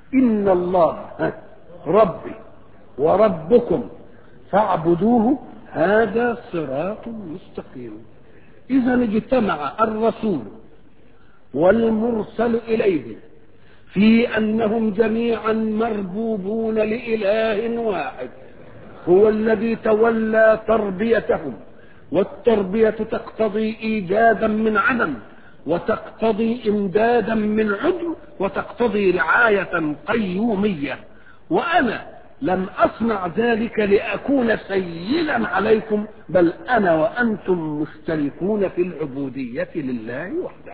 إن الله ربي وربكم فاعبدوه هذا صراط مستقيم إذا اجتمع الرسول والمرسل إليه في أنهم جميعا مربوبون لإله واحد هو الذي تولى تربيتهم والتربية تقتضي إيجادا من عدم وتقتضي إمدادا من عدم وتقتضي رعاية قيومية وأنا لم أصنع ذلك لأكون سيدا عليكم بل أنا وأنتم مشتركون في العبودية لله وحده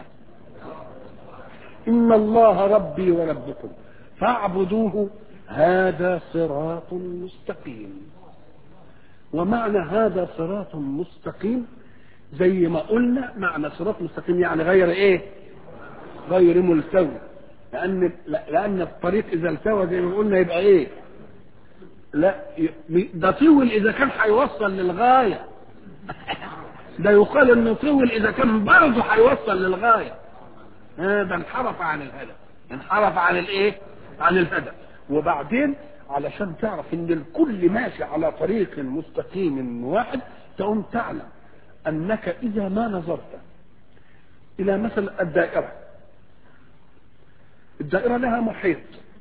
إن الله ربي وربكم فاعبدوه هذا صراط مستقيم ومعنى هذا صراط مستقيم زي ما قلنا معنى صراط مستقيم يعني غير ايه غير ملتوي لان لان الطريق اذا التوى زي ما قلنا يبقى ايه لا ده طول اذا كان هيوصل للغايه ده يقال انه طول اذا كان برضه هيوصل للغايه هذا انحرف عن الهدف انحرف عن الايه عن الهدف وبعدين علشان تعرف ان الكل ماشي على طريق مستقيم واحد تقوم تعلم انك اذا ما نظرت الى مثل الدائره الدائره لها محيط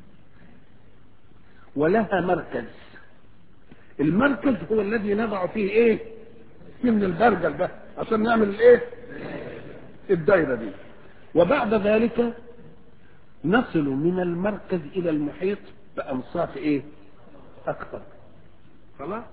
ولها مركز المركز هو الذي نضع فيه ايه من البرجل ده عشان نعمل الايه الدائره دي وبعد ذلك نصل من المركز الى المحيط بانصاف ايه اكثر خلاص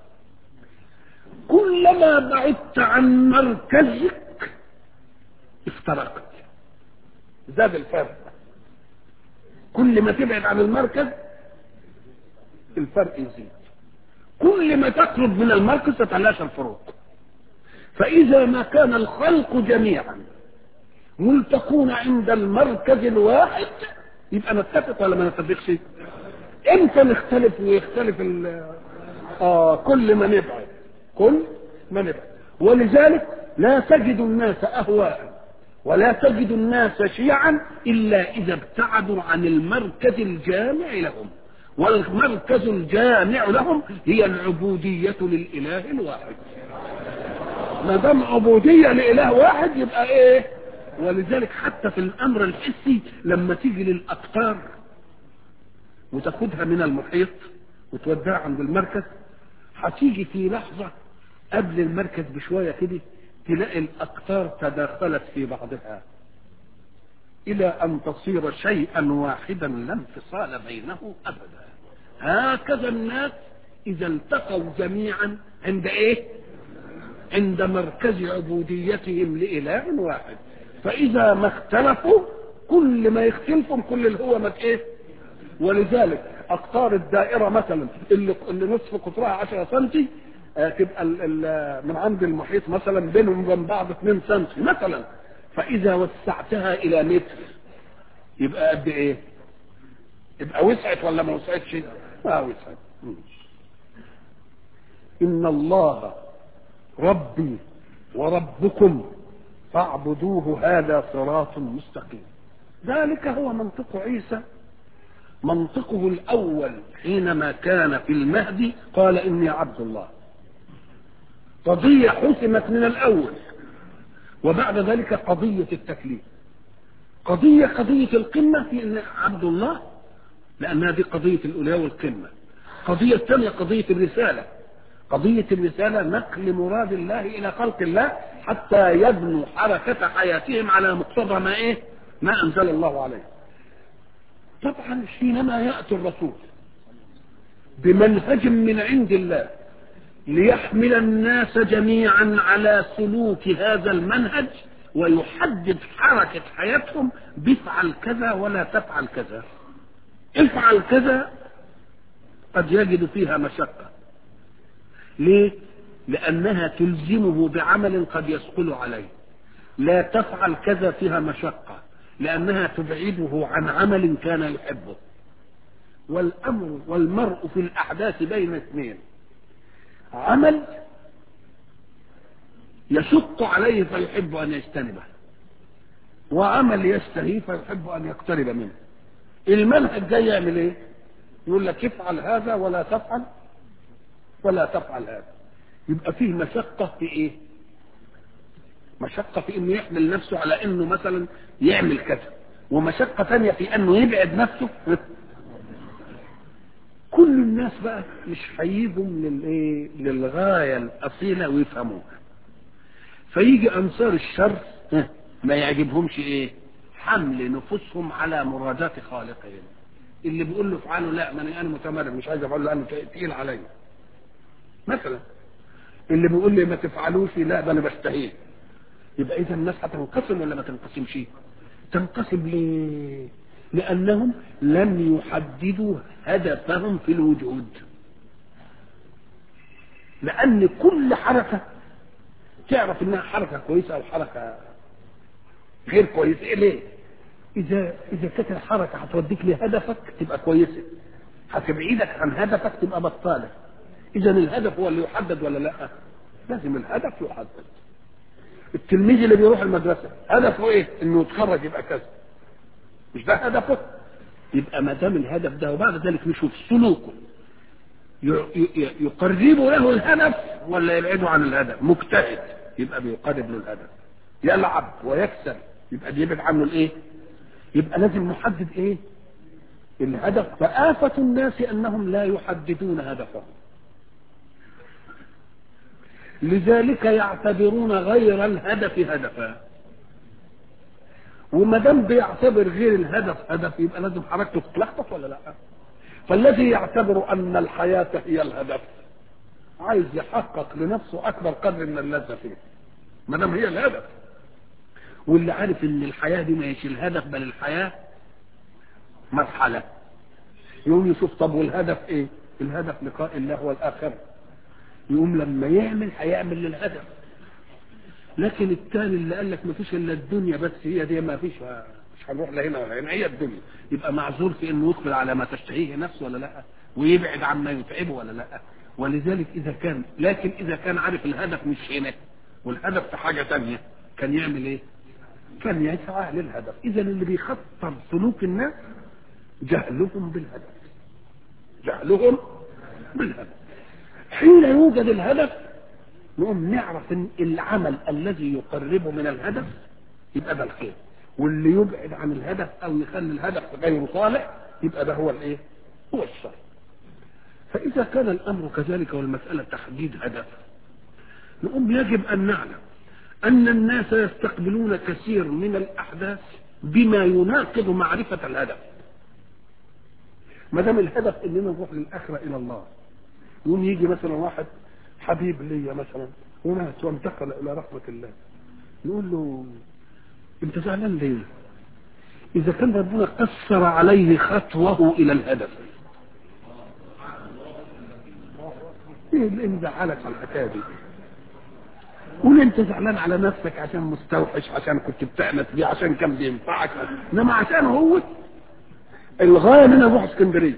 كلما بعدت عن مركزك افترقت زاد الفرق كل ما تبعد عن المركز الفرق يزيد كل ما تقرب من المركز تتلاشى الفروق فإذا ما كان الخلق جميعا ملتقون عند المركز الواحد يبقى نتفق ولا ما نتفقش؟ امتى نختلف ويختلف ال اه كل ما نبعد كل ما نبعد ولذلك لا تجد الناس اهواء ولا تجد الناس شيعا الا اذا ابتعدوا عن المركز الجامع لهم والمركز الجامع لهم هي العبودية للإله الواحد ما دام عبودية لإله واحد يبقى إيه؟ ولذلك حتى في الأمر الحسي لما تيجي للأقطار وتاخدها من المحيط وتوديها عند المركز هتيجي في لحظة قبل المركز بشوية كده تلاقي الأقطار تداخلت في بعضها إلى أن تصير شيئا واحدا لا انفصال بينه أبدا هكذا الناس إذا التقوا جميعا عند إيه؟ عند مركز عبوديتهم لإله واحد فإذا ما اختلفوا كل ما يختلفوا كل اللي هو ما إيه؟ ولذلك أقطار الدائرة مثلا اللي, اللي نصف قطرها 10 سم آه تبقى ال ال من عند المحيط مثلا بينهم وبين بعض 2 سم مثلا فإذا وسعتها إلى متر يبقى قد إيه؟ يبقى وسعت ولا ما وسعتش؟ ما وسعت إن الله ربي وربكم فاعبدوه هذا صراط مستقيم ذلك هو منطق عيسى منطقه الأول حينما كان في المهدي قال إني عبد الله قضية حسمت من الأول وبعد ذلك قضية التكليف قضية قضية القمة في إن عبد الله لأنها دي قضية الأولياء والقمة قضية الثانية قضية الرسالة قضية الرسالة نقل مراد الله إلى خلق الله حتى يبنوا حركة حياتهم على مقتضى ما إيه ما أنزل الله عليه طبعا حينما يأتي الرسول بمنهج من عند الله ليحمل الناس جميعا على سلوك هذا المنهج ويحدد حركة حياتهم بفعل كذا ولا تفعل كذا افعل كذا قد يجد فيها مشقة ليه؟ لأنها تلزمه بعمل قد يثقل عليه لا تفعل كذا فيها مشقة لأنها تبعده عن عمل كان يحبه والأمر والمرء في الأحداث بين اثنين عمل يشق عليه فيحب أن يجتنبه وعمل يشتهي فيحب أن يقترب منه المنهج ده يعمل ايه يقول لك افعل هذا ولا تفعل ولا تفعل هذا يبقى فيه مشقة في ايه مشقة في انه يحمل نفسه على انه مثلا يعمل كذا ومشقة ثانية في انه يبعد نفسه كل الناس بقى مش هيجوا للايه للغاية الاصيلة ويفهموها فيجي انصار الشر ما يعجبهمش ايه حمل نفوسهم على مرادات خالقهم اللي بيقول له افعله لا ما انا متمرد مش عايز افعله لانه تقيل عليا مثلا اللي بيقول لي ما تفعلوش لا ده انا بستهين يبقى اذا الناس هتنقسم ولا ما تنقسمش تنقسم ليه لانهم لم يحددوا هدفهم في الوجود لان كل حركه تعرف انها حركه كويسه او حركه غير كويسه إيه ليه اذا اذا كانت الحركه هتوديك لهدفك تبقى كويسه هتبعدك عن هدفك تبقى بطاله اذا الهدف هو اللي يحدد ولا لا لازم الهدف يحدد التلميذ اللي بيروح المدرسه هدفه ايه انه يتخرج يبقى كذا مش ده هدفه يبقى ما دام الهدف ده وبعد ذلك نشوف سلوكه يقرب له الهدف ولا يبعده عن الهدف مجتهد يبقى بيقرب له الهدف يلعب ويكسب يبقى بيبعد عنه الايه يبقى لازم نحدد ايه الهدف فآفة الناس انهم لا يحددون هدفهم لذلك يعتبرون غير الهدف هدفا وما دام بيعتبر غير الهدف هدف يبقى لازم حركته تتلخبط ولا لا فالذي يعتبر ان الحياه هي الهدف عايز يحقق لنفسه اكبر قدر من اللذه فيه ما دام هي الهدف واللي عارف ان الحياه دي مش الهدف بل الحياه مرحله يقوم يشوف طب والهدف ايه الهدف لقاء الله والاخره يقوم لما يعمل هيعمل للهدف لكن الثاني اللي قال لك ما فيش الا الدنيا بس هي دي ما فيش مش هنروح لا هنا ولا هنا هي الدنيا يبقى معذور في انه يقبل على ما تشتهيه نفسه ولا لا ويبعد عما يتعبه ولا لا ولذلك اذا كان لكن اذا كان عارف الهدف مش هنا والهدف في حاجه ثانيه كان يعمل ايه؟ كان يسعى للهدف اذا اللي بيخطر سلوك الناس جهلهم بالهدف جهلهم بالهدف حين يوجد الهدف نقوم نعرف ان العمل الذي يقربه من الهدف يبقى ده الخير واللي يبعد عن الهدف او يخلي الهدف غير صالح يبقى ده هو الايه؟ هو الشر. فاذا كان الامر كذلك والمساله تحديد هدف نقوم يجب ان نعلم ان الناس يستقبلون كثير من الاحداث بما يناقض معرفه الهدف. ما دام الهدف اننا نروح للاخره الى الله يقوم يجي مثلا واحد حبيب ليا مثلا ومات وانتقل الى رحمه الله نقول له انت زعلان ليه؟ اذا كان ربنا قصر عليه خطوه الى الهدف ايه اللي مزعلك على الحكايه دي؟ قول انت زعلان على نفسك عشان مستوحش عشان كنت بتأنس بيه عشان كان بينفعك انما عشان هو الغايه ان انا اروح اسكندريه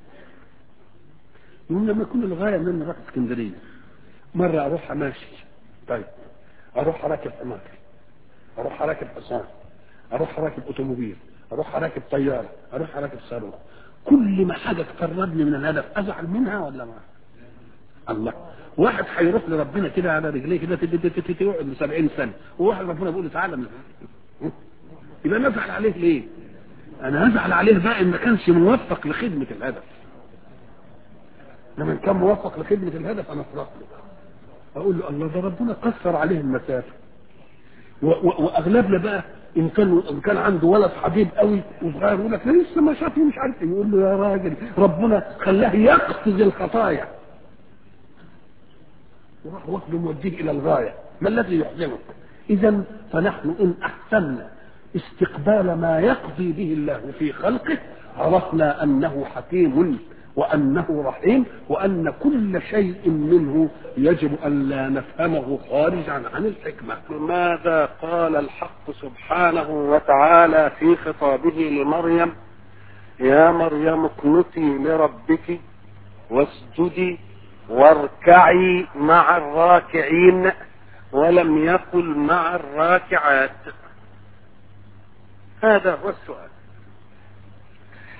يقول لما يكون الغايه ان انا اروح اسكندريه مره اروح ماشي طيب اروح راكب حمار اروح راكب حصان اروح راكب اوتوموبيل اروح راكب طياره اروح راكب صاروخ كل ما حاجه تقربني من الهدف ازعل منها ولا ما الله واحد هيروح لربنا كده على رجليه كده يقعد ل 70 سنه وواحد ربنا بيقول له تعالى من يبقى انا ازعل عليه ليه؟ انا ازعل عليه بقى ان ما كانش موفق لخدمه الهدف لما كان موفق لخدمه الهدف انا افرح له اقول له الله ده ربنا قصر عليه المسافه واغلبنا بقى ان كان ان كان عنده ولد حبيب قوي وصغير يقول لك لسه ما شافني مش عارف ايه يقول له يا راجل ربنا خلاه يقفز الخطايا وراح واخده موديه الى الغايه ما الذي يحزنك اذا فنحن ان احسنا استقبال ما يقضي به الله في خلقه عرفنا انه حكيم وانه رحيم وان كل شيء منه يجب ان لا نفهمه خارجا عن الحكمه ماذا قال الحق سبحانه وتعالى في خطابه لمريم يا مريم اقنتي لربك واسجدي واركعي مع الراكعين ولم يقل مع الراكعات هذا هو السؤال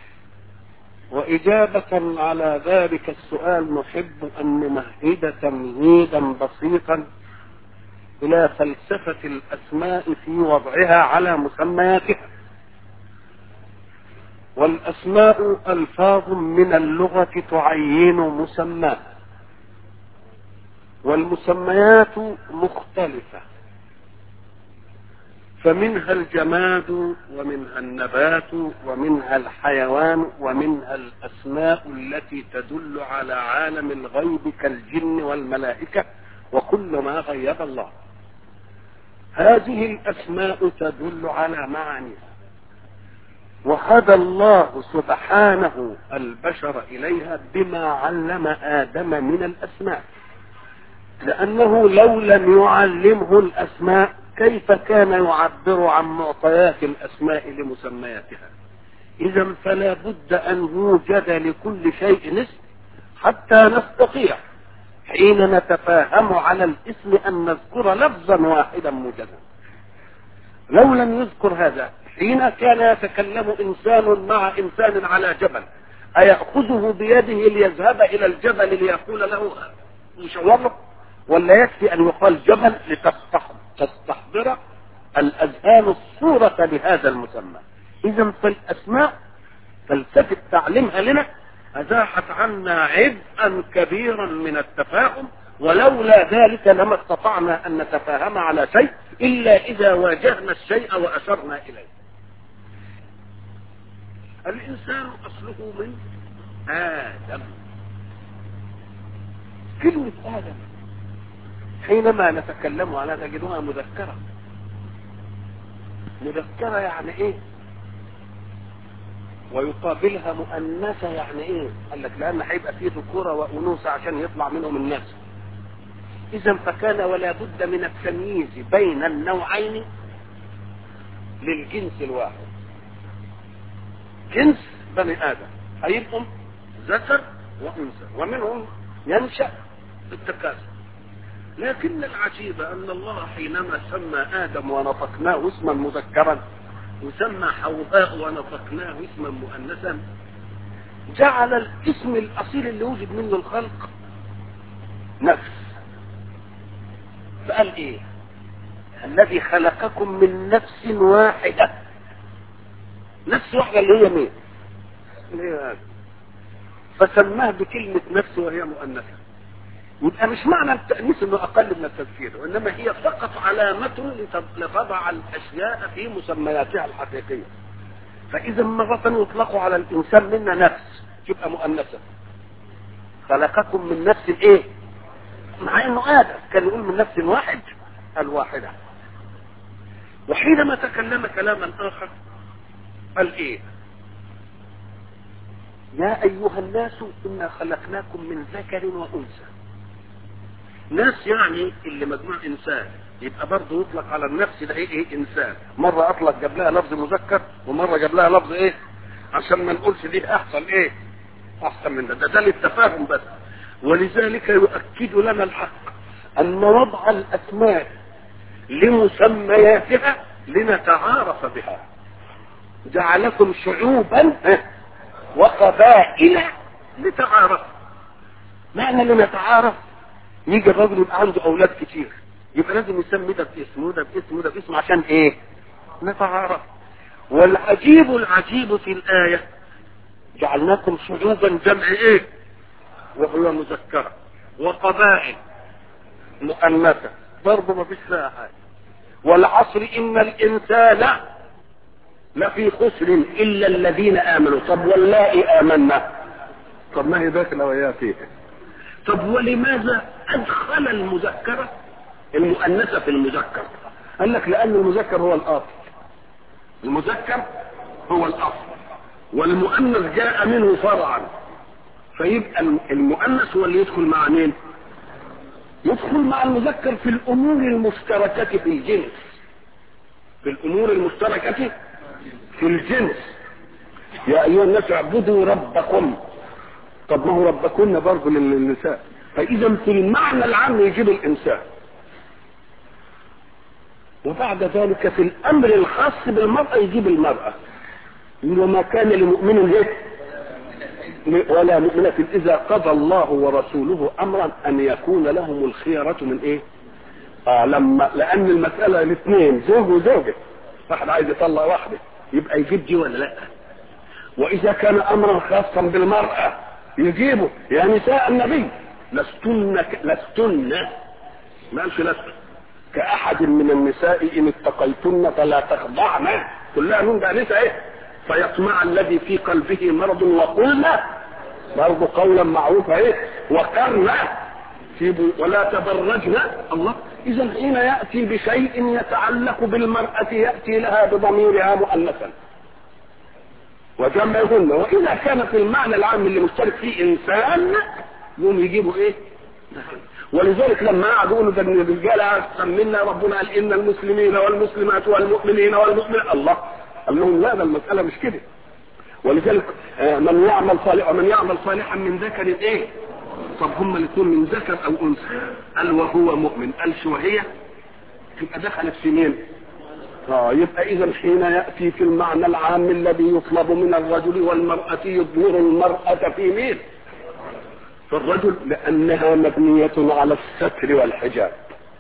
وإجابة على ذلك السؤال نحب أن نمهد تمهيدا بسيطا إلى فلسفة الأسماء في وضعها على مسمياتها والأسماء ألفاظ من اللغة تعين مسماه والمسميات مختلفة فمنها الجماد ومنها النبات ومنها الحيوان ومنها الأسماء التي تدل على عالم الغيب كالجن والملائكة وكل ما غيب الله هذه الأسماء تدل على معانيها وهدى الله سبحانه البشر إليها بما علم آدم من الأسماء لأنه لو لم يعلمه الأسماء كيف كان يعبر عن معطيات الأسماء لمسمياتها إذا فلا بد أن يوجد لكل شيء اسم حتى نستطيع حين نتفاهم على الاسم أن نذكر لفظا واحدا موجدا لو لم يذكر هذا حين كان يتكلم إنسان مع إنسان على جبل أيأخذه بيده ليذهب إلى الجبل ليقول له مشوره ولا يكفي أن يقال جبل لتستحضر الأذهان الصورة لهذا المسمى إذا فالأسماء فلسفة تعليمها لنا أزاحت عنا عبئا كبيرا من التفاهم ولولا ذلك لما استطعنا أن نتفاهم على شيء إلا إذا واجهنا الشيء وأشرنا إليه الإنسان أصله من آدم كلمة آدم حينما نتكلم عنها تجدها مذكرة مذكرة يعني ايه ويقابلها مؤنثة يعني ايه قال لك لان هيبقى فيه ذكورة وانوثة عشان يطلع منهم الناس اذا فكان ولا بد من التمييز بين النوعين للجنس الواحد جنس بني ادم هيبقوا ذكر وانثى ومنهم ينشا بالتكاثر لكن العجيب ان الله حينما سمى ادم ونطقناه اسما مذكرا وسمى حواء ونطقناه اسما مؤنثا جعل الاسم الاصيل اللي وجد منه الخلق نفس فقال ايه الذي خلقكم من نفس واحده نفس واحده اللي هي مين اللي هي آدم فسماه بكلمه نفس وهي مؤنثه يبقى مش معنى التأنيث انه اقل من التذكير وانما هي فقط علامة لتضع الاشياء في مسمياتها الحقيقية فاذا مرة يطلق على الانسان منا نفس تبقى مؤنثة خلقكم من نفس ايه مع انه ادم كان يقول من نفس واحد الواحدة وحينما تكلم كلاما اخر قال ايه يا ايها الناس انا خلقناكم من ذكر وانثى ناس يعني اللي مجموع انسان يبقى برضه يطلق على النفس ده ايه, إيه انسان مره اطلق جاب لها لفظ مذكر ومره جاب لها لفظ ايه عشان ما نقولش دي احسن ايه احسن من ده ده, ده للتفاهم بس ولذلك يؤكد لنا الحق ان وضع الاسماء لمسمياتها لنتعارف بها جعلكم شعوبا وقبائل لتعارف معنى لنتعارف يجي الراجل يبقى عنده اولاد كتير يبقى لازم يسمي ده باسم وده باسم وده باسم عشان ايه نتعارف والعجيب العجيب في الآية جعلناكم شعوبا جمع ايه وهو مذكرة وقبائل مؤنثة برضه ما فيش لها حاجة والعصر إن الإنسان لفي خسر إلا الذين آمنوا طب واللائي آمنا طب ما هي داخل وياه فيه طب ولماذا ادخل المذكرة المؤنثة في المذكر قال لك لان المذكر هو الاصل المذكر هو الاصل والمؤنث جاء منه فرعا فيبقى المؤنث هو اللي يدخل مع مين يدخل مع المذكر في الامور المشتركة في الجنس في الامور المشتركة في الجنس يا ايها الناس اعبدوا ربكم طب ما هو ربكن برضه للنساء فاذا في المعنى العام يجيب الانسان وبعد ذلك في الامر الخاص بالمرأة يجيب المرأة وما كان لمؤمن ايه ولا مؤمنة إذا قضى الله ورسوله أمرا أن يكون لهم الخيرة من إيه؟ آه لما لأن المسألة الاثنين زوج وزوجة واحد عايز يطلع واحدة يبقى يجيب دي ولا لا؟ وإذا كان أمرا خاصا بالمرأة يجيبه يا نساء النبي لستن ك... لستن ما قالش لست كأحد من النساء إن اتقيتن فلا تخضعن كلها نون ده نساء إيه؟ فيطمع الذي في قلبه مرض وقلنا برضه قولا معروفا ايه وقرنا في ولا تبرجنا الله اذا حين ياتي بشيء يتعلق بالمراه ياتي لها بضميرها مؤنثا وجمعهن واذا كان في المعنى العام اللي مشترك فيه انسان يوم يجيبوا ايه ولذلك لما قعدوا يقولوا ده الرجال احسن منا ربنا قال ان المسلمين والمسلمات والمؤمنين والمؤمنات الله قال لهم لا ده المسألة مش كده ولذلك من يعمل صالحا من يعمل صالحا من ذكر ايه طب هما الاثنين من ذكر او انثى قال وهو مؤمن قال شو هي تبقى دخلت في مين اه يبقى اذا حين ياتي في المعنى العام الذي يطلب من الرجل والمراه يظهر المراه في مين في الرجل لانها مبنيه على الستر والحجاب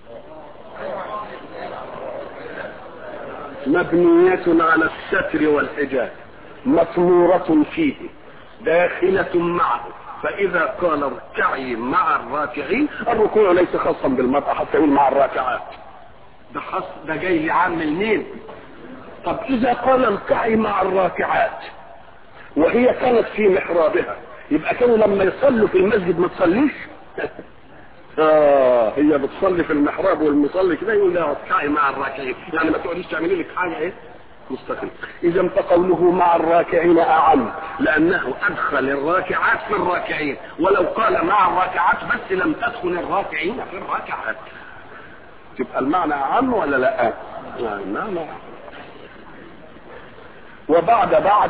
مبنية على الستر والحجاب مثمورة فيه داخلة معه فإذا قال اركعي مع الراكعين الركوع ليس خاصا بالمرأة حتى يقول مع الراكعات ده خاص ده جاي لعامل مين طب إذا قال اركعي مع الراكعات وهي كانت في محرابها يبقى كانوا لما يصلوا في المسجد ما تصليش اه هي بتصلي في المحراب والمصلي كده يقول لها اركعي مع الراكعين يعني ما تقعديش تعملي لك حاجه ايه مستقيم اذا فقوله مع الراكعين اعم لانه ادخل الراكعات في الراكعين ولو قال مع الراكعات بس لم تدخل الراكعين في الراكعات تبقى المعنى اعم ولا لا المعنى وبعد بعد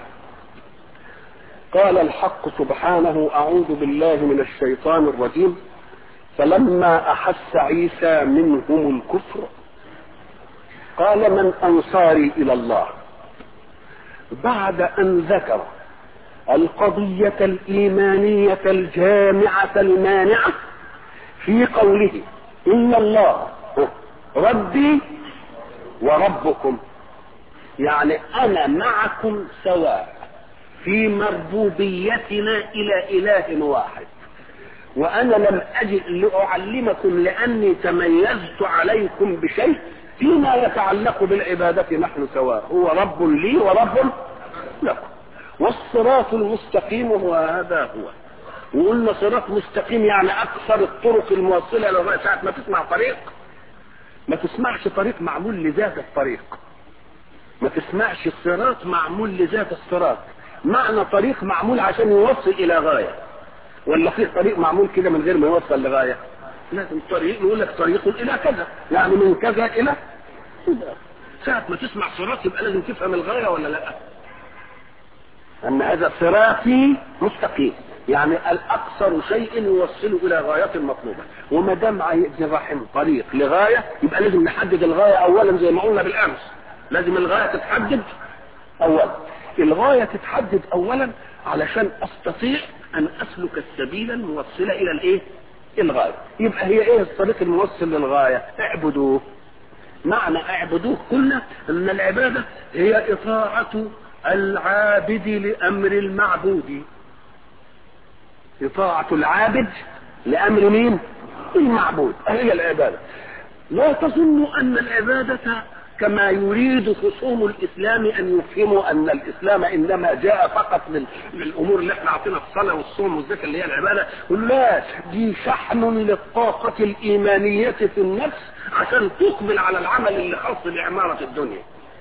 قال الحق سبحانه اعوذ بالله من الشيطان الرجيم فلما احس عيسى منهم الكفر قال من انصاري الى الله بعد ان ذكر القضيه الايمانيه الجامعه المانعه في قوله ان الله ربي وربكم يعني انا معكم سواء في مربوبيتنا الى اله واحد وانا لم اجد لاعلمكم لاني تميزت عليكم بشيء فيما يتعلق بالعبادة نحن سواء هو رب لي ورب لكم والصراط المستقيم هو هذا هو وقلنا صراط مستقيم يعني اكثر الطرق الموصلة للغاية ساعة ما تسمع طريق ما تسمعش طريق معمول لذات الطريق ما تسمعش الصراط معمول لذات الصراط معنى طريق معمول عشان يوصل الى غايه ولا في طريق معمول كده من غير ما يوصل لغايه لازم طريق يقول لك طريق الى كذا يعني من كذا الى ساعة ما تسمع صراط يبقى لازم تفهم الغاية ولا لا ان هذا صراطي مستقيم يعني الاقصر شيء يوصل الى غاية المطلوبة وما دام عايز رحم طريق لغاية يبقى لازم نحدد الغاية اولا زي ما قلنا بالامس لازم الغاية تتحدد اولا الغاية تتحدد اولا علشان استطيع ان اسلك السبيل الموصلة الى الايه الغاية يبقى هي ايه الطريق الموصل للغاية اعبدوه معنى اعبدوه قلنا ان العبادة هي اطاعة العابد لامر المعبود اطاعة العابد لامر مين المعبود هي العبادة لا تظنوا ان العبادة كما يريد خصوم الاسلام ان يفهموا ان الاسلام انما جاء فقط للامور اللي احنا عطينا الصلاه والصوم والزكاه اللي هي العباده لا دي شحن للطاقه الايمانيه في النفس عشان تقبل على العمل اللي خاص بعماره الدنيا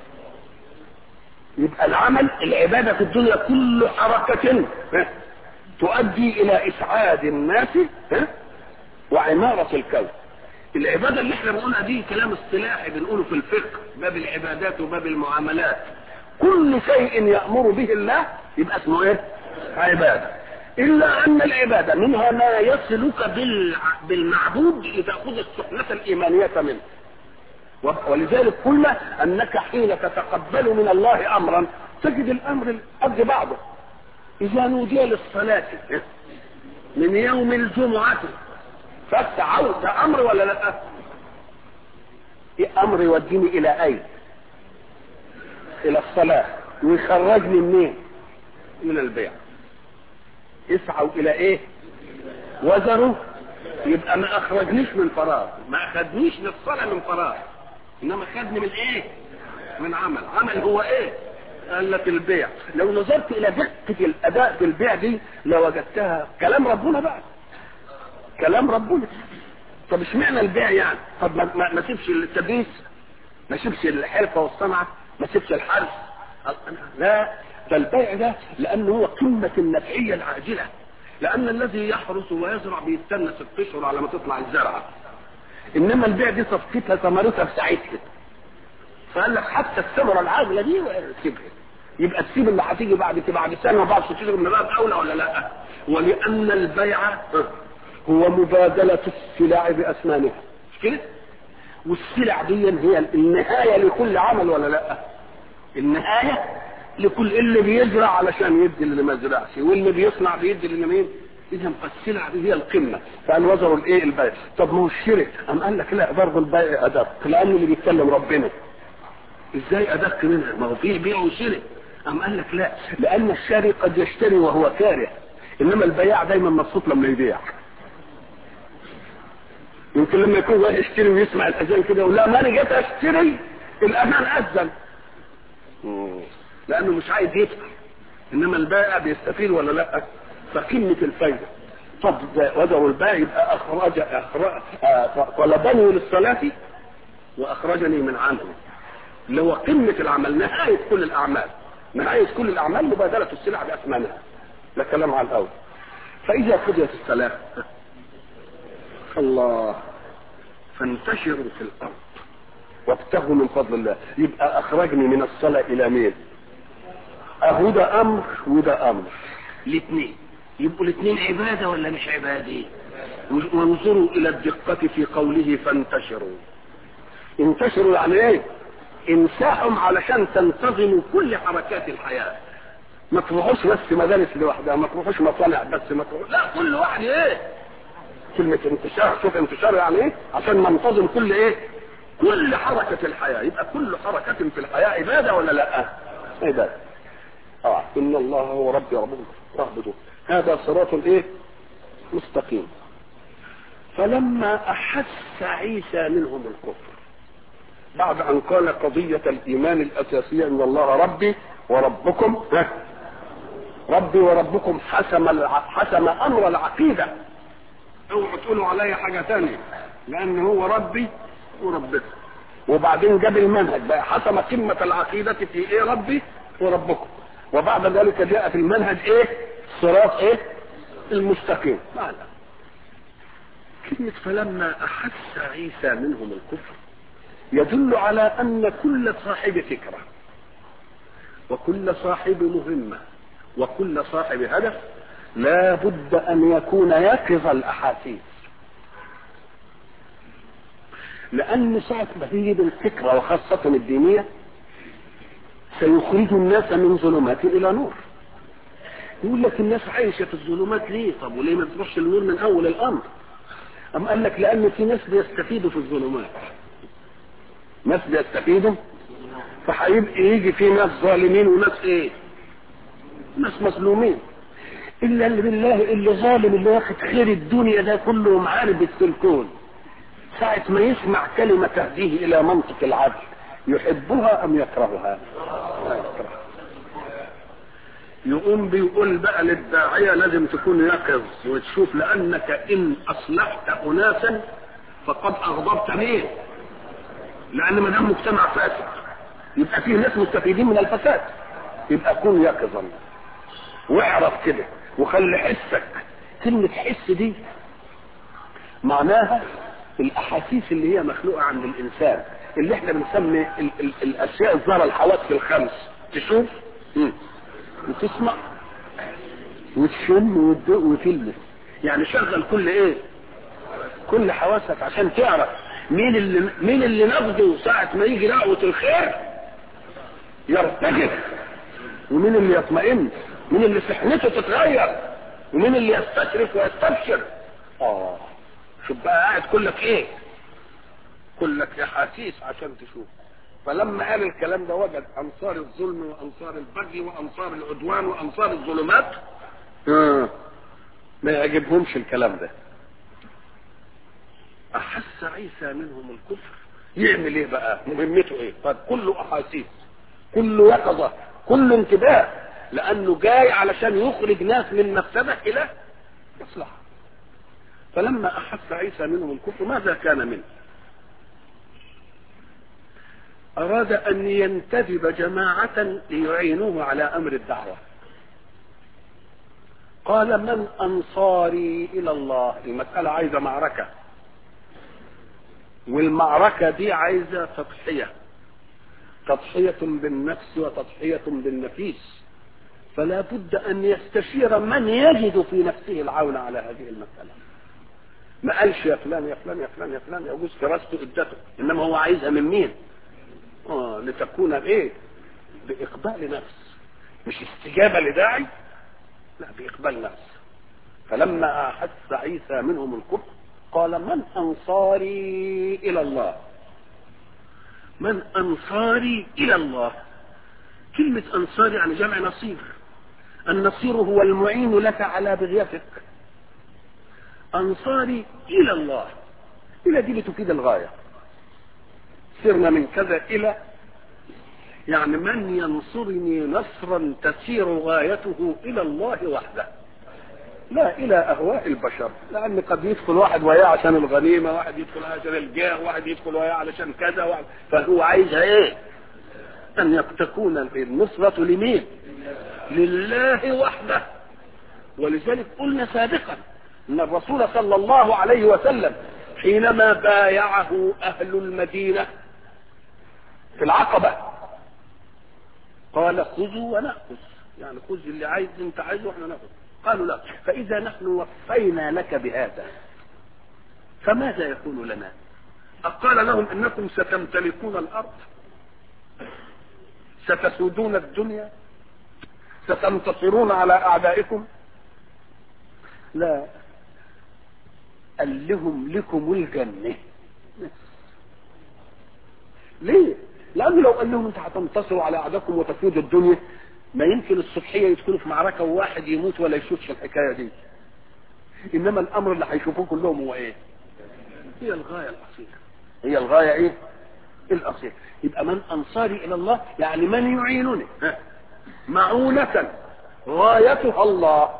يبقى العمل العباده في الدنيا كل حركه تؤدي الى اسعاد الناس وعماره الكون العباده اللي احنا بنقولها دي كلام اصطلاحي بنقوله في الفقه باب العبادات وباب المعاملات كل شيء يامر به الله يبقى اسمه ايه عباده الا ان العباده منها ما يصلك بالمعبود لتاخذ السحنه الايمانيه منه ولذلك قلنا انك حين تتقبل من الله امرا تجد الامر قد بعضه اذا نودي للصلاة من يوم الجمعة فاستعوا ده امر ولا لا إيه امر يوديني الى اين الى الصلاة ويخرجني منين الى البيع اسعوا الى ايه وزروا يبقى ما اخرجنيش من فراغ ما اخدنيش للصلاة من فراغ انما خدني من ايه من عمل عمل هو ايه قال لك البيع لو نظرت الى دقة الاداء في البيع دي لوجدتها كلام ربنا بقى كلام ربنا طب اشمعنى البيع يعني طب ما, ما, ما سيبش التدريس ما سيبش الحرفة والصنعة ما سيبش الحرف لا ده البيع ده لانه هو قمة النفعية العاجلة لان الذي يحرس ويزرع بيستنى ست اشهر على ما تطلع الزرعة انما البيع دي صفقتها ثمرتها في ساعتها فقال لك حتى الثمرة العاجلة دي سيبها يبقى تسيب اللي هتيجي بعد كده بعد سنة وبعد ست اشهر من باب اولى ولا لا ولان البيع هو مبادلة السلع بأثمانها مش كده؟ والسلع دي هي النهاية لكل عمل ولا لا؟ النهاية لكل اللي بيزرع علشان يدي اللي ما زرعش واللي بيصنع بيدي اللي مين؟ إذا فالسلع دي هي القمة فقال وزروا الإيه البيع طب ما هو الشرك أم قال لك لا برضه البيع أدق لأن اللي بيتكلم ربنا إزاي أدق منها؟ ما هو فيه بيع وشرك أم قال لك لا لأن الشاري قد يشتري وهو كاره إنما البياع دايما مبسوط لما يبيع يمكن لما يكون رايح يشتري ويسمع الاذان كده يقول لا ما انا جيت اشتري الاذان اذن لانه مش عايز يدفع انما البائع بيستفيد ولا لا فقمه الفايده طب وزروا البائع يبقى اخرج اخرج طلبني للصلاه واخرجني من عملي اللي هو قمه العمل نهايه كل الاعمال نهايه كل الاعمال مبادله السلع باثمانها ده كلام على الاول فاذا قضيت الصلاه الله فانتشروا في الارض وابتغوا من فضل الله يبقى اخرجني من الصلاه الى مين اهو ده امر وده امر الاثنين يبقوا الاثنين عباده ولا مش عباده وانظروا الى الدقه في قوله فانتشروا انتشروا يعني ايه انساهم علشان تنتظموا كل حركات الحياه ما تروحوش بس مدارس لوحدها ما تروحوش مصانع بس ما تروحوش لا كل واحد ايه كلمة انتشار شوف انتشار يعني ايه عشان ننتظم كل ايه كل حركة الحياة يبقى كل حركة في الحياة عبادة ولا لا عبادة اه ان الله هو ربي ربكم فاعبدوا هذا صراط ايه مستقيم فلما احس عيسى منهم الكفر بعد ان قال قضية الايمان الاساسية ان الله ربي وربكم ربي وربكم حسم حسم امر العقيده اوعوا تقولوا عليا حاجه ثانيه لان هو ربي وربكم وبعدين جاب المنهج بقى حسم قمه العقيده في ايه ربي وربكم وبعد ذلك جاء في المنهج ايه صراط ايه المستقيم معنى كلمة فلما أحس عيسى منهم الكفر يدل على أن كل صاحب فكرة وكل صاحب مهمة وكل صاحب هدف لا بد ان يكون يقظ الاحاسيس لان ساعة ما تيجي الفكرة وخاصة الدينية سيخرج الناس من ظلمات الى نور يقول لك الناس عايشة في الظلمات ليه طب وليه ما تروحش النور من اول الامر ام قال لك لان في ناس بيستفيدوا في الظلمات ناس بيستفيدوا فهيبقى يجي في ناس ظالمين وناس ايه ناس مظلومين الا اللي بالله اللي ظالم اللي واخد خير الدنيا ده كله معارب في الكون ساعة ما يسمع كلمة تهديه إلى منطق العدل يحبها أم يكرهها؟ لا يكرهها. يقوم بيقول بقى للداعية لازم تكون يقظ وتشوف لأنك إن أصلحت أناسا فقد أغضبت مين؟ لأن ما دام مجتمع فاسد يبقى فيه ناس مستفيدين من الفساد يبقى كن يقظا واعرف كده وخلي حسك كلمة حس دي معناها الأحاسيس اللي هي مخلوقة عند الإنسان اللي احنا بنسمي ال ال الأشياء الظاهرة الحواس الخمس تشوف مم. وتسمع وتشم وتدوق وتلمس يعني شغل كل ايه كل حواسك عشان تعرف مين اللي مين اللي نبضه ساعة ما يجي دعوة الخير يرتجف ومين اللي يطمئن مين اللي سحنته تتغير ومين اللي يستشرف ويستبشر اه شوف بقى قاعد كلك ايه كلك احاسيس عشان تشوف فلما قال الكلام ده وجد انصار الظلم وانصار البغي وانصار العدوان وانصار الظلمات آه. ما يعجبهمش الكلام ده احس عيسى منهم الكفر يعمل ايه بقى مهمته ايه طيب كله احاسيس كله يقظه كله انتباه لانه جاي علشان يخرج ناس من مفسده الى مصلحه فلما احس عيسى منهم الكفر ماذا كان منه اراد ان ينتدب جماعه ليعينوه على امر الدعوه قال من انصاري الى الله المساله عايزه معركه والمعركه دي عايزه تضحيه تضحيه بالنفس وتضحيه بالنفيس فلا بد ان يستشير من يجد في نفسه العون على هذه المساله ما قالش يا فلان يا فلان يا فلان يا فلان يجوز كراسته ادته انما هو عايزها من مين اه لتكون بايه باقبال نفس مش استجابه لداعي لا باقبال نفس فلما احس عيسى منهم الكفر قال من انصاري الى الله من انصاري الى الله كلمه انصاري يعني جمع نصير النصير هو المعين لك على بغيتك انصاري الى الله الى دي بتفيد الغايه سرنا من كذا الى يعني من ينصرني نصرا تسير غايته الى الله وحده لا الى اهواء البشر لان قد يدخل واحد وياه عشان الغنيمه واحد يدخل عشان الجاه واحد يدخل وياه علشان كذا واحد فهو عايزها ايه ان تكون النصره لمين لله وحده ولذلك قلنا سابقا ان الرسول صلى الله عليه وسلم حينما بايعه اهل المدينه في العقبه قال خذوا وناخذ يعني خذ اللي عايز انت عايزه واحنا ناخذ قالوا لا فاذا نحن وفينا لك بهذا فماذا يكون لنا قال لهم انكم ستمتلكون الارض ستسودون الدنيا ستنتصرون على اعدائكم لا قال لهم لكم الجنه ليه لانه لو قال لهم انت هتنتصروا على اعدائكم وتسودوا الدنيا ما يمكن الصبحيه يدخلوا في معركه وواحد يموت ولا يشوفش الحكايه دي انما الامر اللي هيشوفوه كلهم هو ايه هي الغايه الاصيله هي الغايه ايه الاصيله يبقى من انصاري الى الله يعني من يعينني ها؟ معونة غايتها الله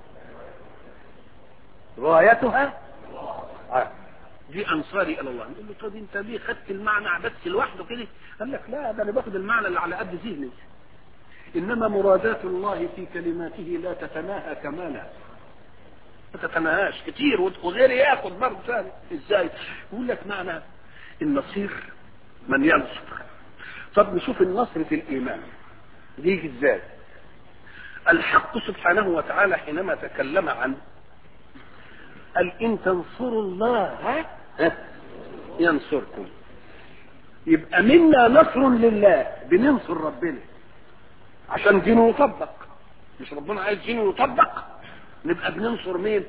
غايتها آه. دي انصاري الى الله نقول له طب انت ليه خدت المعنى بس لوحده كده قال لك لا ده انا باخد المعنى اللي على قد ذهني انما مرادات الله في كلماته لا تتناهى كمالا ما تتناهاش كتير وغيري ياخد برضه ثاني ازاي يقول لك معنى النصير من ينصر طب نشوف النصر في الايمان يجي ازاي الحق سبحانه وتعالى حينما تكلم عن قال ان تنصروا الله ينصركم يبقى منا نصر لله بننصر ربنا عشان دينه يطبق مش ربنا عايز دينه يطبق نبقى بننصر مين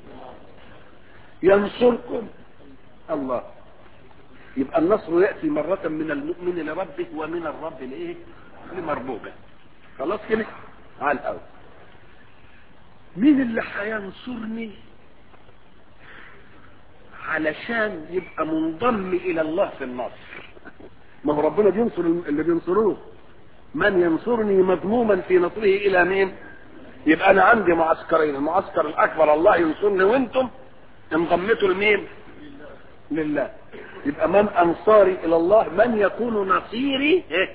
ينصركم الله يبقى النصر ياتي مرة من المؤمن لربه ومن الرب لايه؟ لمربوبه. خلاص كده؟ على الاول. مين اللي هينصرني؟ علشان يبقى منضم الى الله في النصر. ما هو ربنا بينصر اللي بينصروه. من ينصرني مضموما في نصره الى مين؟ يبقى انا عندي معسكرين، المعسكر الاكبر الله ينصرني وانتم انضمتوا لمين؟ لله. يبقى من انصاري الى الله من يكون نصيري إيه؟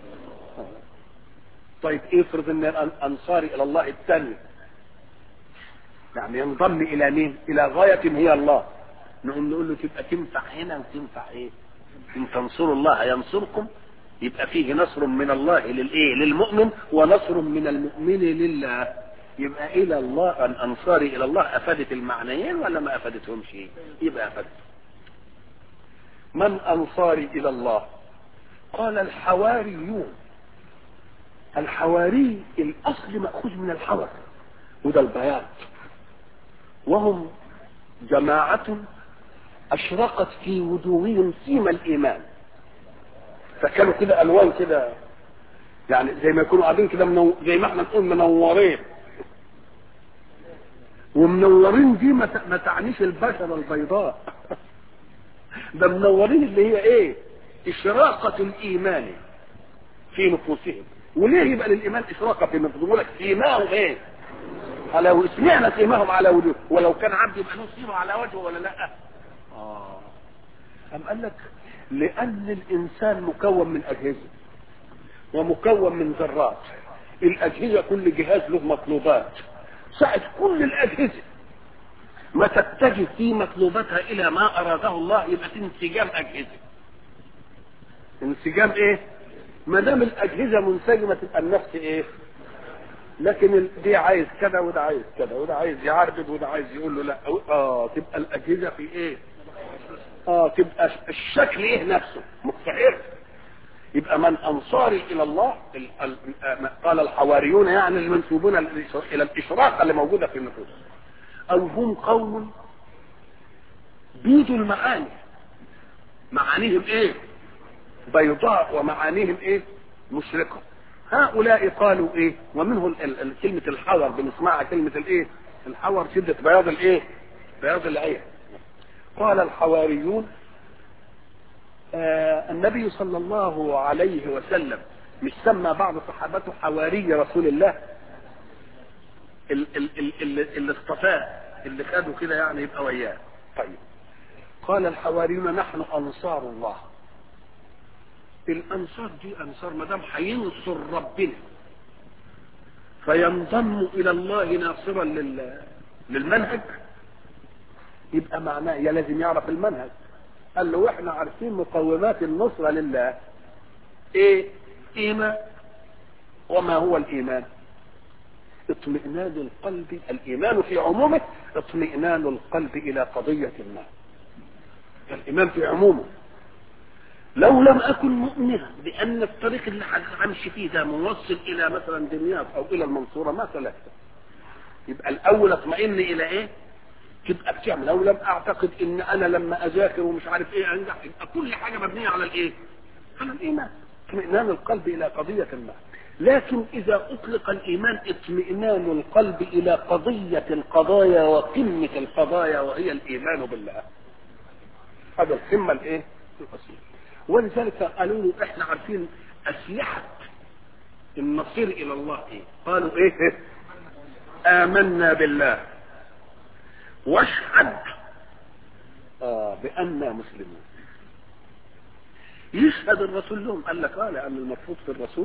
طيب افرض ان انصاري الى الله الثاني يعني ينضم الى مين الى غاية هي الله نقوم نقول له تبقى تنفع هنا وتنفع ايه ان تنصروا الله ينصركم يبقى فيه نصر من الله للايه للمؤمن ونصر من المؤمن لله يبقى الى الله ان انصاري الى الله افادت المعنيين ولا ما افادتهمش يبقى افادت من انصاري الى الله قال الحواريون الحواري الاصل ماخوذ من الحور وده البياض وهم جماعة أشرقت في وجوههم سيما الإيمان فكانوا كده ألوان كده يعني زي ما يكونوا قاعدين كده منو... زي ما احنا نقول منورين ومنورين دي ما, ت... ما تعنيش البشرة البيضاء ده منورين اللي هي ايه إشراقة الإيمان في نفوسهم وليه يبقى للإيمان إشراقة في نفوسهم لك سيماهم ايه على سمعنا سيماهم على وجوه ولو كان عبد يبقى له سيمه على وجهه ولا لا اه أم قال لك لأن الإنسان مكون من أجهزة ومكون من ذرات الأجهزة كل جهاز له مطلوبات ساعة كل الأجهزة ما تتجه في مطلوباتها إلى ما أراده الله يبقى في انسجام أجهزة انسجام إيه؟ ما دام الأجهزة منسجمة تبقى النفس إيه؟ لكن دي عايز كذا وده عايز كذا وده عايز يعربد وده عايز يقول له لا اه تبقى الاجهزه في ايه؟ اه تبقى الشكل ايه نفسه مستحيل يبقى من انصاري الى الله ال ال قال الحواريون يعني المنسوبون الى الاشراق اللي موجوده في النفوس او هم قوم بيدوا المعاني معانيهم ايه؟ بيضاء ومعانيهم ايه؟ مشرقه هؤلاء قالوا ايه ومنه ال ال كلمة الحور بنسمعها كلمة الايه الحور شدة بياض الايه بياض العين قال الحواريون آه النبي صلى الله عليه وسلم مش سمى بعض صحابته حواري رسول الله ال- ال- ال- ال- اللي اصطفاه اللي خده كده يعني يبقى وياه طيب قال الحواريون نحن انصار الله الانصار دي انصار ما دام هينصر ربنا فينضم الى الله ناصرا لل... للمنهج يبقى معناه يا لازم يعرف المنهج قال له واحنا عارفين مقومات النصرة لله ايه ايمان وما هو الايمان اطمئنان القلب الايمان في عمومه اطمئنان القلب الى قضية ما الايمان في عمومه لو لم اكن مؤمنا بان الطريق اللي همشي فيه ده موصل الى مثلا دمياط او الى المنصوره ما سلكت يبقى الاول اطمئن الى ايه تبقى بتعمل لو لم اعتقد ان انا لما اذاكر ومش عارف ايه انجح يبقى كل حاجه مبنيه على الايه على الايمان اطمئنان القلب الى قضيه ما لكن اذا اطلق الايمان اطمئنان القلب الى قضيه القضايا وقمه القضايا وهي الايمان بالله هذا القمه الايه القصيره ولذلك قالوا له احنا عارفين اسلحه المصير الى الله ايه قالوا ايه امنا بالله واشهد آه باننا مسلمون يشهد الرسول لهم قال لك اه لان المفروض في الرسول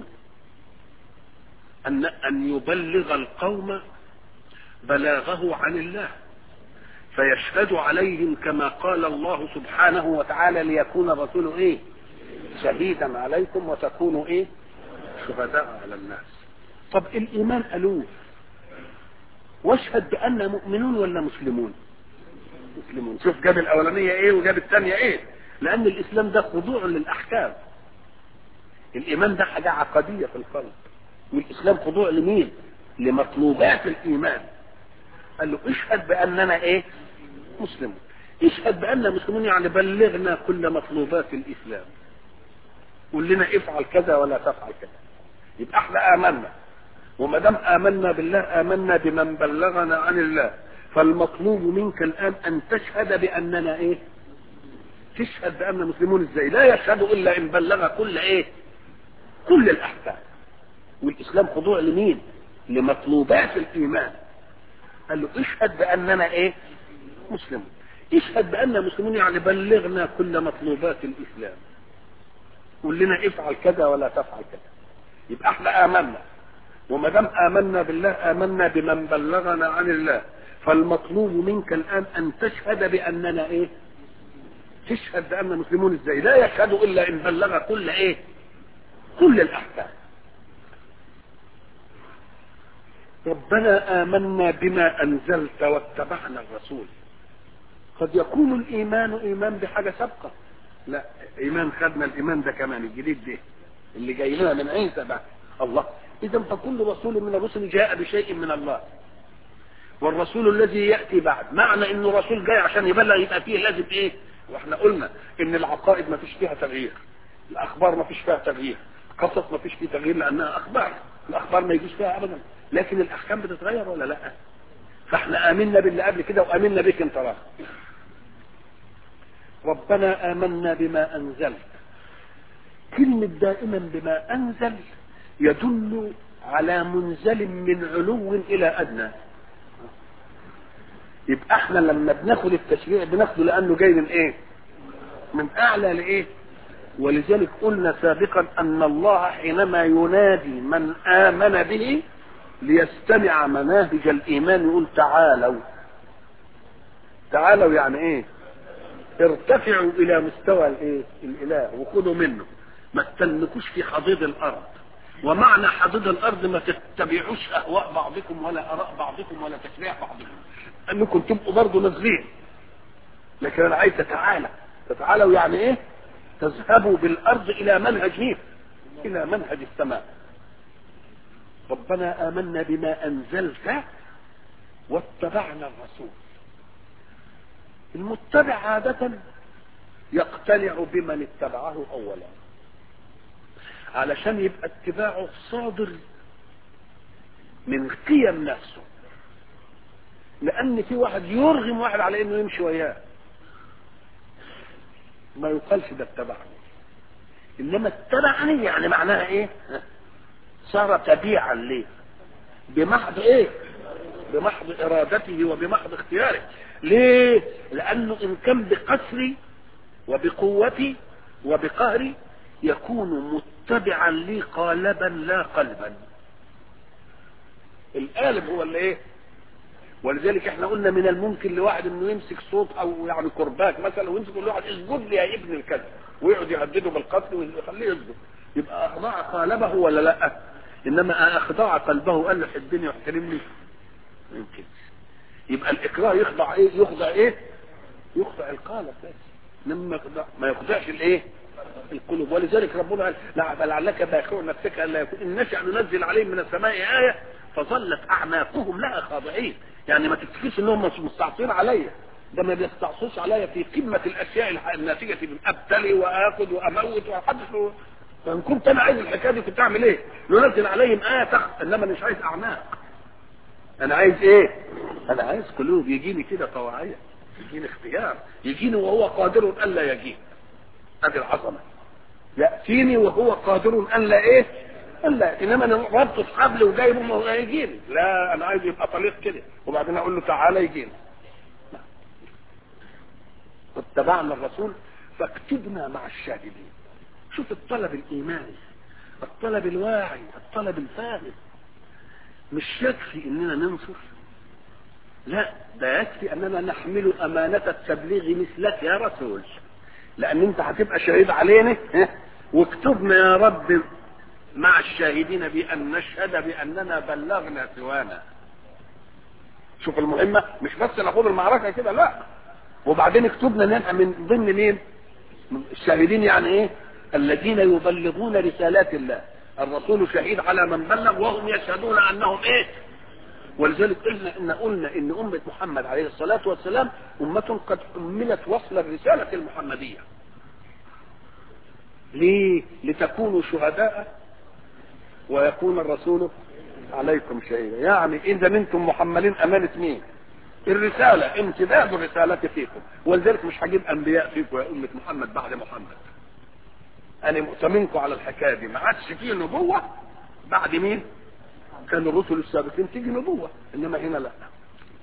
ان ان يبلغ القوم بلاغه عن الله فيشهد عليهم كما قال الله سبحانه وتعالى ليكون الرسول ايه شهيدا عليكم وتكونوا ايه شهداء على الناس طب الايمان الوف واشهد بان مؤمنون ولا مسلمون مسلمون شوف جاب الاولانيه ايه وجاب الثانيه ايه لان الاسلام ده خضوع للاحكام الايمان ده حاجه عقديه في القلب والاسلام خضوع لمين لمطلوبات الايمان قال له اشهد باننا ايه مسلمون اشهد باننا مسلمون يعني بلغنا كل مطلوبات الاسلام قول لنا افعل كذا ولا تفعل كذا يبقى احنا امنا وما دام امنا بالله امنا بمن بلغنا عن الله فالمطلوب منك الان ان تشهد باننا ايه تشهد باننا مسلمون ازاي لا يشهد الا ان بلغ كل ايه كل الاحكام والاسلام خضوع لمين لمطلوبات الايمان قال له اشهد باننا ايه مسلمون اشهد باننا مسلمون يعني بلغنا كل مطلوبات الاسلام قول لنا افعل كذا ولا تفعل كذا يبقى احنا امنا وما دام امنا بالله امنا بمن بلغنا عن الله فالمطلوب منك الان ان تشهد باننا ايه تشهد باننا مسلمون ازاي لا يشهد الا ان بلغ كل ايه كل الاحكام ربنا آمنا بما أنزلت واتبعنا الرسول قد يكون الإيمان إيمان بحاجة سابقة لا إيمان خدنا الإيمان ده كمان الجديد ده اللي جاي لنا من عيسى بقى الله اذا فكل رسول من الرسل جاء بشيء من الله والرسول الذي ياتي بعد معنى انه رسول جاي عشان يبلغ يبقى فيه لازم ايه واحنا قلنا ان العقائد ما فيش فيها تغيير الاخبار ما فيش فيها تغيير قصص ما فيش فيه تغيير لانها اخبار الاخبار ما يجيش فيها ابدا لكن الاحكام بتتغير ولا لا فاحنا امنا باللي قبل كده وامنا بك انت راح ربنا امنا بما انزلت كلمة دائما بما انزل يدل على منزل من علو الى ادنى يبقى احنا لما بناخد التشريع بناخده لانه جاي من ايه من اعلى لايه ولذلك قلنا سابقا ان الله حينما ينادي من امن به ليستمع مناهج الايمان يقول تعالوا تعالوا يعني ايه ارتفعوا الى مستوى الايه الاله وخذوا منه ما تتنكوش في حضيض الارض ومعنى حضيض الارض ما تتبعوش اهواء بعضكم ولا اراء بعضكم ولا تشريع بعضكم انكم تبقوا برضه نازلين لكن انا عايز تتعالى تتعالوا يعني ايه تذهبوا بالارض الى منهج مين الى منهج السماء ربنا امنا بما انزلت واتبعنا الرسول المتبع عادة يقتنع بمن اتبعه اولا علشان يبقى اتباعه صادر من قيم نفسه لان في واحد يرغم واحد على انه يمشي وياه ما يقالش ده اتبعني انما اتبعني يعني معناها ايه صار تبيعا ليه بمحض ايه بمحض ارادته وبمحض اختياره ليه لانه ان كان بقسري وبقوتي وبقهري يكون متبعا لي قالبا لا قلبا القالب هو اللي ايه ولذلك احنا قلنا من الممكن لواحد انه يمسك صوت او يعني كرباج مثلا ويمسك يقول لواحد اسجد لي يا ابن الكذب ويقعد يهدده بالقتل ويخليه يسجد يبقى اخضع قالبه ولا لا انما اخضع قلبه قال له حبني واحترمني يمكن يبقى الاكراه يخضع ايه يخضع ايه يخضع القالب بس انما ما يخضعش الايه القلوب ولذلك ربنا قال لا لعلك باخع نفسك الا يكون ان نشا ننزل عليهم من السماء ايه فظلت اعناقهم لها خاضعين يعني ما تفتكرش انهم مش مستعصين عليا ده ما بيستعصوش عليا في قمه الاشياء الناتجه من ابتلي واخذ واموت واحدث فان كنت انا عايز الحكايه دي كنت اعمل ايه؟ ننزل عليهم ايه تخ انما مش عايز اعناق انا عايز ايه؟ انا عايز قلوب يجيني كده طواعيه يجيني اختيار يجيني وهو قادر الا يجيب ادي العظمه ياتيني وهو قادر الا ايه؟ الا انما انا ربطه في حبل وجايبه ما هيجيني لا انا عايز يبقى طليق كده وبعدين اقول له تعالى يجيني واتبعنا الرسول فاكتبنا مع الشاهدين شوف الطلب الايماني الطلب الواعي الطلب الفاهم مش يكفي اننا ننصر لا ده يكفي اننا نحمل امانه التبليغ مثلك يا رسول لان انت هتبقى شهيد علينا واكتبنا يا رب مع الشاهدين بان نشهد باننا بلغنا سوانا شوف المهمه مش بس نخوض المعركه كده لا وبعدين اكتبنا نبقى من ضمن مين الشاهدين يعني ايه الذين يبلغون رسالات الله الرسول شهيد على من بلغ وهم يشهدون انهم ايه ولذلك قلنا ان قلنا ان امه محمد عليه الصلاه والسلام امه قد حملت وصل الرساله المحمديه ليه لتكونوا شهداء ويكون الرسول عليكم شهيدا يعني اذا انتم محملين امانه مين الرساله امتداد الرساله فيكم ولذلك مش هجيب انبياء فيكم يا امه محمد بعد محمد انا مؤتمنكم على الحكايه دي ما عادش فيه نبوه بعد مين كان الرسل السابقين تيجي نبوه انما هنا لا